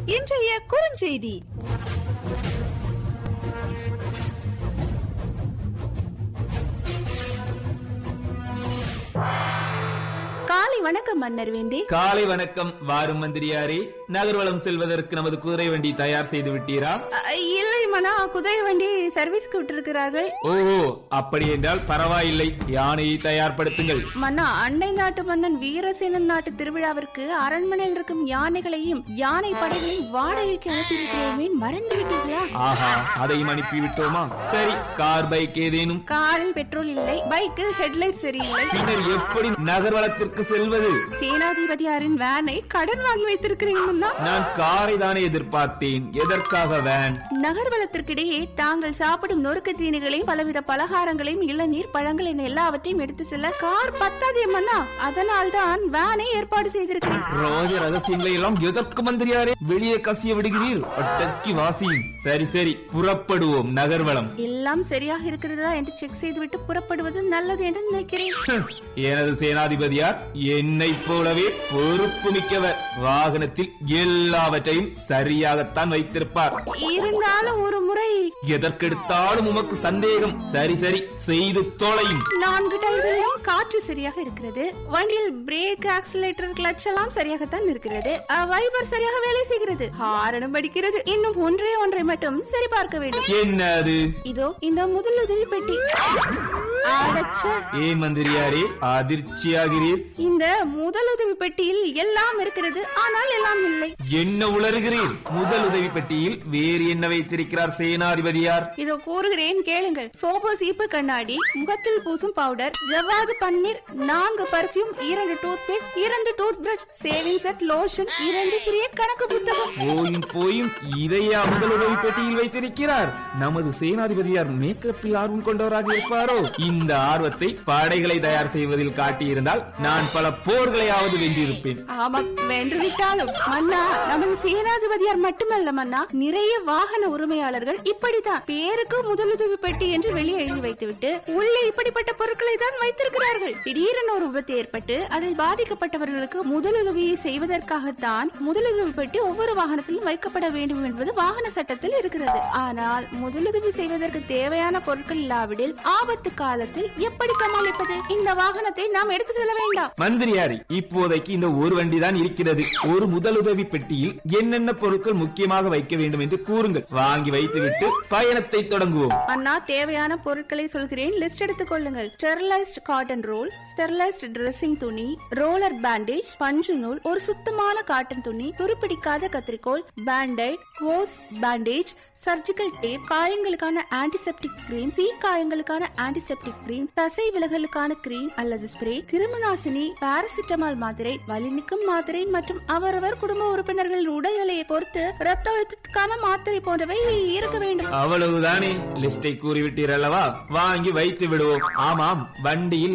இன்றைய குறுஞ்செய்தி காலை வணக்கம் மன்னர் வேந்தே காலை வணக்கம் வாரும் மந்திரியாரே நகர்வலம் செல்வதற்கு நமது குதிரை வண்டி தயார் செய்து விட்டீரா அ, இல்லை மனா குதிரை வண்டி சர்வீஸ்க்கு விட்டிருக்கிறார்கள் ஓஹோ அப்படி என்றால் பரவாயில்லை யானையை தயார்படுத்துங்கள் மன்னா அண்டை நாட்டு மன்னன் வீரசேனன் நாட்டு திருவிழாவிற்கு அரண்மனையில் இருக்கும் யானைகளையும் யானை படைகளையும் வாடகைக்கு அனுப்பியிருக்கிறோமே மறந்து விட்டீர்களா ஆஹா அதையும் அனுப்பி விட்டோமா சரி கார் பைக் ஏதேனும் காரில் பெட்ரோல் இல்லை பைக்கில் ஹெட்லைட் சரியில்லை பின்னர் எப்படி நகர்வலத்திற்கு செல்வது சேனாதிபதியாரின் வேனை கடன் வாங்கி வைத்திருக்கிறேன் மன்னா நான் காரை தானே எதிர்பார்த்தேன் எதற்காக வேன் நகர்வலத்திற்கிடையே தாங்கள் சாப்பிடும் நொறுக்கு தீனிகளையும் பலவித பலகாரங்களையும் இளநீர் பழங்கள் என எல்லாவற்றையும் எடுத்து செல்ல கார் பத்தாதே மன்னா அதனால் தான் வேனை ஏற்பாடு செய்திருக்கிறேன் ரோஜ ரகசியங்களை எல்லாம் எதற்கு மந்திரியாரே வெளியே கசிய விடுகிறீர் ஒட்டக்கி வாசியும் சரி சரி புறப்படுவோம் நகர்வலம் எல்லாம் சரியாக இருக்கிறதா என்று செக் செய்துவிட்டு புறப்படுவது நல்லது என்று நினைக்கிறேன் ஹம், எனது சேனாதிபதியார் என்னைப் போலவே பொறுப்பு மிக்கவர் வாகனத்தில் எல்லாவற்றையும் சரியாகத்தான் வைத்திருப்பார் இருந்தாலும் ஒரு முறை எதற்கெடுத்தாலும் உமக்கு சந்தேகம் சரி சரி செய்து தொலையும் நான்கு டயர்களிலும் காற்று சரியாக இருக்கிறது வண்டியில் பிரேக் ஆக்சிலேட்டர் கிளட்ச் எல்லாம் சரியாகத்தான் இருக்கிறது அஹ், வைபர் சரியாக வேலை செய்கிறது ஹாரனும் படிக்கிறது இன்னும் ஒன்றே ஒன்றை மட்டும் சரி பார்க்க வேண்டும் என்ன அது இதோ இந்த முதலுதவி பெட்டி அடச்ச ஏ மந்திரியாரே அதிர்ச்சியாகிறீர் இந்த முதலுதவி பெட்டியில் எல்லாம் இருக்கிறது ஆனால் எல்லாம் இல்லை என்ன உளறுகிறீர் முதல் உதவி பெட்டியில் வேறு என்ன வைத்திருக்கிறார் சேனாதிபதியார் இதோ கூறுகிறேன் கேளுங்கள் சோப்பு சீப்பு கண்ணாடி முகத்தில் பூசும் பவுடர் ஜவ்வாது பன்னீர் நான்கு பர்ஃபியூம் இரண்டு டூத் பேஸ்ட் இரண்டு toothbrush shaving set lotion இரண்டு சிறிய கணக்கு புத்தகம் போயும் போயும் இதையா முதல் உதவி பெட்டியில் வைத்திருக்கிறார் நமது சேனாதிபதியார் மேக்கப்பில் ஆர்வம் கொண்டவராக இருப்பாரோ இந்த ஆர்வத்தை படைகளை தயார் செய்வதில் காட்டியிருந்தால் நான் பல போர்களையாவது வென்றிருப்பேன் ஆமாம் வென்று விட்டாலும் மன்னா நமது சேனாதிபதியார் மட்டுமல்ல மன்னா நிறைய வாகன உரிமையாளர்கள் இப்படித்தான் பேருக்கு முதலுதவி பெட்டி என்று வெளியே எழுதி வைத்துவிட்டு உள்ளே இப்படிப்பட்ட பொருட்களை தான் வைத்திருக்கிறார்கள் திடீரென ஒரு விபத்து ஏற்பட்டு அதில் பாதிக்கப்பட்டவர்களுக்கு முதலுதவியை செய்வதற்காகத்தான் முதலுதவி பெட்டி ஒவ்வொரு வாகனத்திலும் வைக்கப்பட வேண்டும் என்பது வாகன சட்டத்தில் இருக்கிறது ஆனால் முதலுதவி செய்வதற்கு தேவையான பொருட்கள் இல்லாவிடில் ஆபத்து காலத்தில் எப்படி சமாளிப்பது இந்த வாகனத்தை நாம் எடுத்து செல்ல வேண்டாம் மந்திரியாரி இப்போதைக்கு இந்த ஒரு வண்டி தான் இருக்கிறது ஒரு முதலுதவி பெட்டியில் என்னென்ன பொருட்கள் முக்கியமாக வைக்க வேண்டும் என்று கூறுங்கள் வாங்கி வைத்துவிட்டு பயணத்தை தொடங்குவோம் அண்ணா தேவையான பொருட்களை சொல்கிறேன் லிஸ்ட் எடுத்துக் கொள்ளுங்கள் sterilised cotton roll sterilised dressing துணி ரோலர் பேண்டேஜ் பஞ்சு நூல் ஒரு சுத்தமான காட்டன் துணி துருப்பிடிக்காத கத்திரிக்கோல் bandaid hose bandage surgical tape காயங்களுக்கான ஆன்டிசெப்டிக் கிரீம் தீ காயங்களுக்கான ஆன்டிசெப்டிக் கிரீம் தசை விலகலுக்கான கிரீம் அல்லது ஸ்ப்ரே கிருமிநாசினி பாராசிட்டமால் மாத்திரை வலி நிற்கும் மாத்திரை மற்றும் அவரவர் குடும்ப உறுப்பினர்களின் உடல்நிலையை பொறுத்து ரத்த அழுத்தத்துக்கான மாத்திரை போன்றவை இருக்க வேண்டும் அவ்வளவுதானே லிஸ்டை கூறிவிட்டீர் அல்லவா வாங்கி வைத்து விடுவோம் ஆமாம் வண்டியில்